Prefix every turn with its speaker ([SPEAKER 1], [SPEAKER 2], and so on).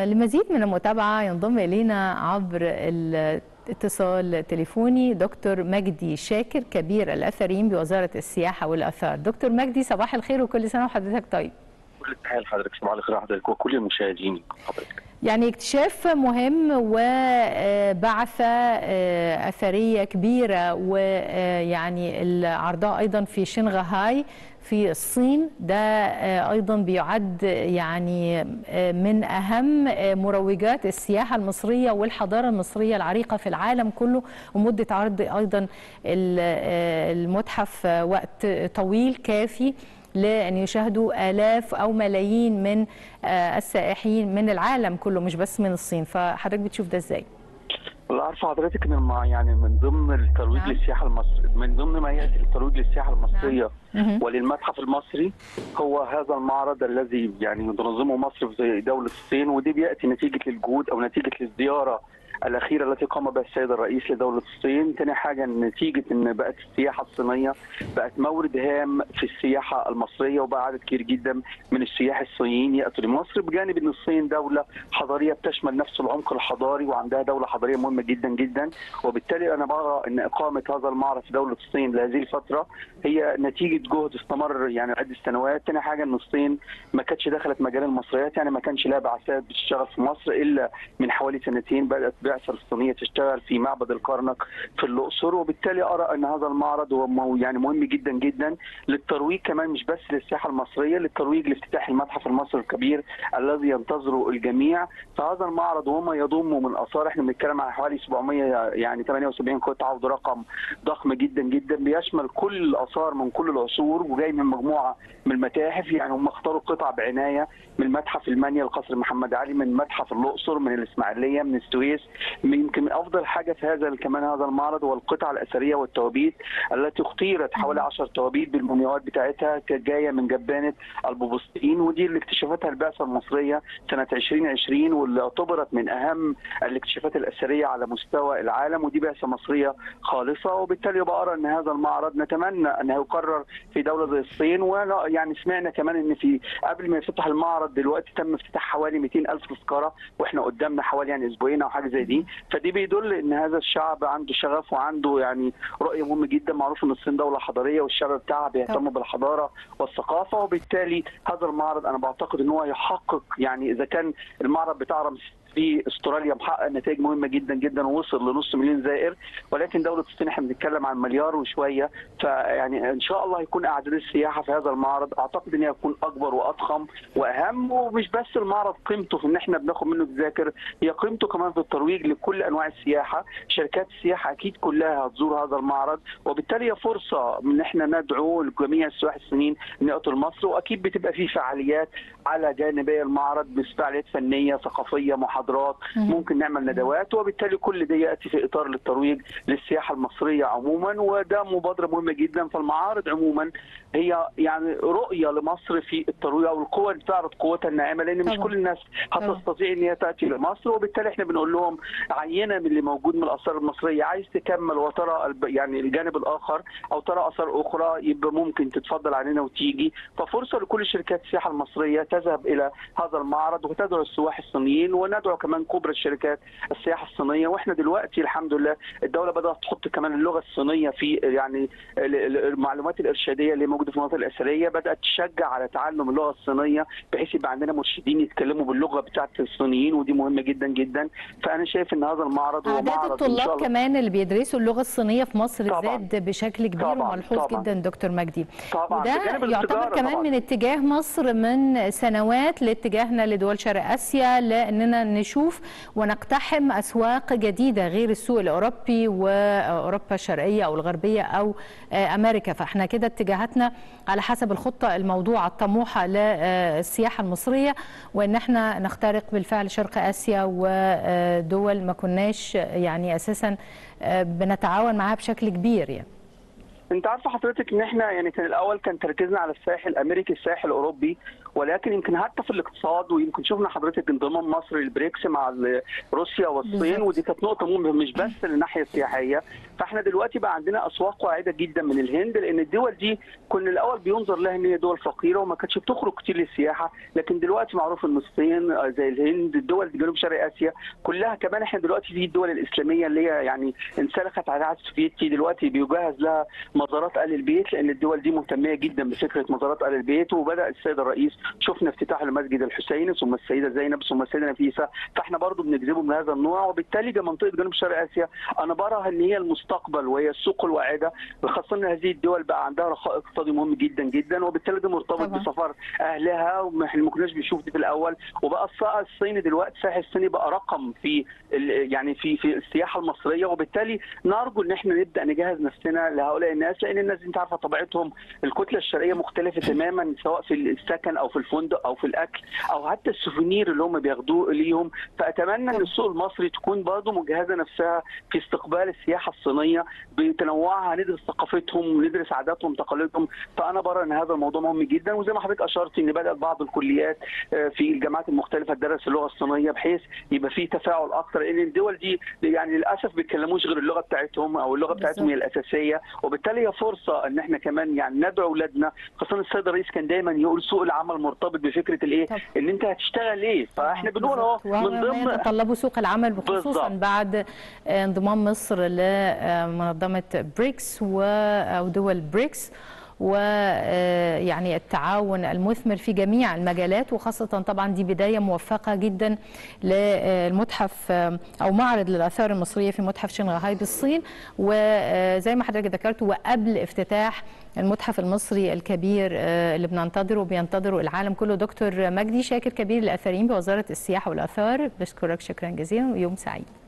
[SPEAKER 1] لمزيد من المتابعة ينضم إلينا عبر الاتصال تليفوني دكتور مجدي شاكر كبير الأثريين بوزارة السياحة والآثار دكتور مجدي صباح الخير وكل سنة وحضرتك طيب
[SPEAKER 2] كل التحيه لحضرتك صباح الخير حضرتك وكل المشاهدين حضرتك
[SPEAKER 1] يعني اكتشاف مهم وبعثة أثرية كبيرة ويعني العرضاء أيضا في شنغهاي في الصين ده أيضا بيعد يعني من أهم مروجات السياحة المصرية والحضارة المصرية العريقة في العالم كله ومدة عرض أيضا المتحف وقت طويل كافي لأن يشاهدوا آلاف أو ملايين من السائحين من العالم كله مش بس من الصين فحضرتك بتشوف ده ازاي؟
[SPEAKER 2] والله عارفه حضرتك ان يعني من ضمن الترويج نعم. للسياحه المصريه من ضمن ما ياتي الترويج للسياحه المصريه نعم. وللمتحف المصري هو هذا المعرض الذي يعني تنظمه مصر في دوله الصين ودي بياتي نتيجه للجهود او نتيجه للزياره الاخيره التي قام بها السيد الرئيس لدوله الصين، ثاني حاجه نتيجه ان بقت السياحه الصينيه بقت مورد هام في السياحه المصريه وبقى عدد كبير جدا من السياح الصينيين ياتوا لمصر بجانب ان الصين دوله حضاريه بتشمل نفس العمق الحضاري وعندها دوله حضاريه مهمه جدا جدا وبالتالي انا برى ان اقامه هذا المعرض في دوله الصين لهذه الفتره هي نتيجه جهد استمر يعني عده سنوات، ثاني حاجه ان الصين ما كانتش دخلت مجال المصريات يعني ما كانش لها بعثات بتشتغل في مصر الا من حوالي سنتين بدات البعثه الصينيه تشتغل في معبد الكرنك في الاقصر وبالتالي ارى ان هذا المعرض هو يعني مهم جدا جدا للترويج كمان مش بس للسياحه المصريه للترويج لافتتاح المتحف المصري الكبير الذي ينتظره الجميع فهذا المعرض وما يضم من اثار احنا بنتكلم عن حوالي 700 يعني 78 قطعه وده رقم ضخم جدا جدا بيشمل كل الاثار من كل العصور وجاي من مجموعه من المتاحف يعني هم اختاروا قطع بعنايه من متحف المانيا القصر محمد علي من متحف الاقصر من الاسماعيليه من السويس يمكن افضل حاجه في هذا كمان هذا المعرض هو القطع الاثريه والتوابيت التي اختيرت حوالي 10 توابيت بالمومياوات بتاعتها كانت جايه من جبانه البوبسطين ودي اللي اكتشفتها البعثه المصريه سنه 2020 واللي اعتبرت من اهم الاكتشافات الاثريه على مستوى العالم ودي بعثه مصريه خالصه وبالتالي بقرا ان هذا المعرض نتمنى انه يقرر في دوله زي الصين ولا يعني سمعنا كمان ان في قبل ما يفتح المعرض دلوقتي تم افتتاح حوالي 200 الف تذكره واحنا قدامنا حوالي يعني اسبوعين او حاجه زي دي فدي بيدل ان هذا الشعب عنده شغف وعنده يعني رؤيه مهمه جدا معروف ان الصين دوله حضاريه والشعب بتاعها بيهتم بالحضاره والثقافه وبالتالي هذا المعرض انا بعتقد ان هو يحقق يعني اذا كان المعرض بتاع رمسيس في استراليا محقق نتائج مهمه جدا جدا ووصل لنص مليون زائر ولكن دوله الصين احنا بنتكلم عن مليار وشويه فيعني ان شاء الله هيكون اعداد السياحه في هذا المعرض اعتقد ان هيكون اكبر واضخم واهم ومش بس المعرض قيمته في ان احنا بناخد منه تذاكر هي قيمته كمان في الترويج لكل انواع السياحه شركات السياحه اكيد كلها هتزور هذا المعرض وبالتالي هي فرصه ان احنا ندعو لجميع السياح الصينيين ان ياتوا لمصر واكيد بتبقى في فعاليات على جانبي المعرض مثل فعاليات فنيه ثقافيه محاضرات ممكن نعمل ندوات وبالتالي كل ده ياتي في اطار للترويج للسياحه المصريه عموما وده مبادره مهمه جدا فالمعارض عموما هي يعني رؤيه لمصر في الترويج او القوى اللي بتعرض قوتها الناعمه لان مش كل الناس هتستطيع ان هي تاتي لمصر وبالتالي احنا بنقول لهم عينه من اللي موجود من الاثار المصريه عايز تكمل وترى يعني الجانب الاخر او ترى اثار اخرى يبقى ممكن تتفضل علينا وتيجي ففرصه لكل شركات السياحه المصريه تذهب الى هذا المعرض وتدعو السواح الصينيين وندعو كمان كبرى الشركات السياحه الصينيه واحنا دلوقتي الحمد لله الدوله بدات تحط كمان اللغه الصينيه في يعني المعلومات الارشاديه اللي موجوده في المناطق الاثريه بدات تشجع على تعلم اللغه الصينيه بحيث يبقى عندنا مرشدين يتكلموا باللغه بتاعه الصينيين ودي مهمه جدا جدا فانا شايف ان هذا المعرض هو
[SPEAKER 1] معرض الطلاب كمان اللي بيدرسوا اللغه الصينيه في مصر طبعًا. زاد بشكل كبير طبعًا. وملحوظ طبعًا. جدا دكتور مجدي
[SPEAKER 2] طبعا
[SPEAKER 1] وده يعتبر كمان طبعًا. من اتجاه مصر من سنوات لاتجاهنا لدول شرق اسيا لاننا نشوف ونقتحم اسواق جديده غير السوق الاوروبي واوروبا الشرقيه او الغربيه او امريكا فاحنا كده اتجاهاتنا على حسب الخطه الموضوعه الطموحه للسياحه المصريه وان احنا نخترق بالفعل شرق اسيا ودول ما كناش يعني اساسا بنتعاون معاها بشكل كبير يعني
[SPEAKER 2] انت عارفه حضرتك ان احنا يعني كان الاول كان تركيزنا على الساحل الامريكي الساحل الاوروبي ولكن يمكن حتى في الاقتصاد ويمكن شفنا حضرتك انضمام مصر للبريكس مع روسيا والصين ودي كانت نقطه مهمه مش بس للناحيه السياحيه فاحنا دلوقتي بقى عندنا اسواق واعده جدا من الهند لان الدول دي كنا الاول بينظر لها ان هي دول فقيره وما كانتش بتخرج كتير للسياحه لكن دلوقتي معروف ان الصين زي الهند الدول دي جنوب شرق اسيا كلها كمان احنا دلوقتي في الدول الاسلاميه اللي هي يعني انسلخت على العهد السوفيتي دلوقتي بيجهز لها مزارات ال البيت لان الدول دي مهتميه جدا بفكره مزارات ال البيت وبدا السيد الرئيس شفنا افتتاح المسجد الحسيني ثم السيده زينب ثم السيده نفيسه فاحنا برضو بنجذبه من هذا النوع وبالتالي منطقه جنوب شرق اسيا انا براها ان هي المستقبل وهي السوق الواعده خاصه ان هذه الدول بقى عندها رخاء اقتصادي مهم جدا جدا وبالتالي ده مرتبط طبعا. بسفر اهلها واحنا ما كناش بنشوف دي في الاول وبقى السائق الصيني دلوقتي السائح الصيني بقى رقم في يعني في في السياحه المصريه وبالتالي نرجو ان احنا نبدا نجهز نفسنا لهؤلاء الناس لان الناس دي انت عارفه طبيعتهم الكتله الشرقيه مختلفه تماما سواء في السكن او في الفندق او في الاكل او حتى السوفينير اللي هم بياخدوه ليهم فاتمنى ان السوق المصري تكون برضه مجهزه نفسها في استقبال السياحه الصينيه بتنوعها ندرس ثقافتهم ندرس عاداتهم تقاليدهم فانا برى ان هذا الموضوع مهم جدا وزي ما حضرتك اشرت ان بدات بعض الكليات في الجامعات المختلفه تدرس اللغه الصينيه بحيث يبقى في تفاعل اكثر لان الدول دي يعني للاسف ما بيتكلموش غير اللغه بتاعتهم او اللغه بتاعتهم هي الاساسيه وبالتالي هي فرصه ان احنا كمان يعني ندعو اولادنا خاصه السيد الرئيس كان دايما يقول سوق العمل مرتبط بفكره الايه ان انت هتشتغل ايه فاحنا بنقول اهو
[SPEAKER 1] من ضمن يتطلبوا سوق العمل خصوصا بعد انضمام مصر لمنظمه بريكس او دول بريكس ويعني التعاون المثمر في جميع المجالات وخاصة طبعا دي بداية موفقة جدا للمتحف أو معرض للآثار المصرية في متحف شنغهاي بالصين وزي ما حضرتك ذكرت وقبل افتتاح المتحف المصري الكبير اللي بننتظره وبينتظره العالم كله دكتور مجدي شاكر كبير الأثريين بوزارة السياحة والآثار بشكرك شكرا جزيلا ويوم سعيد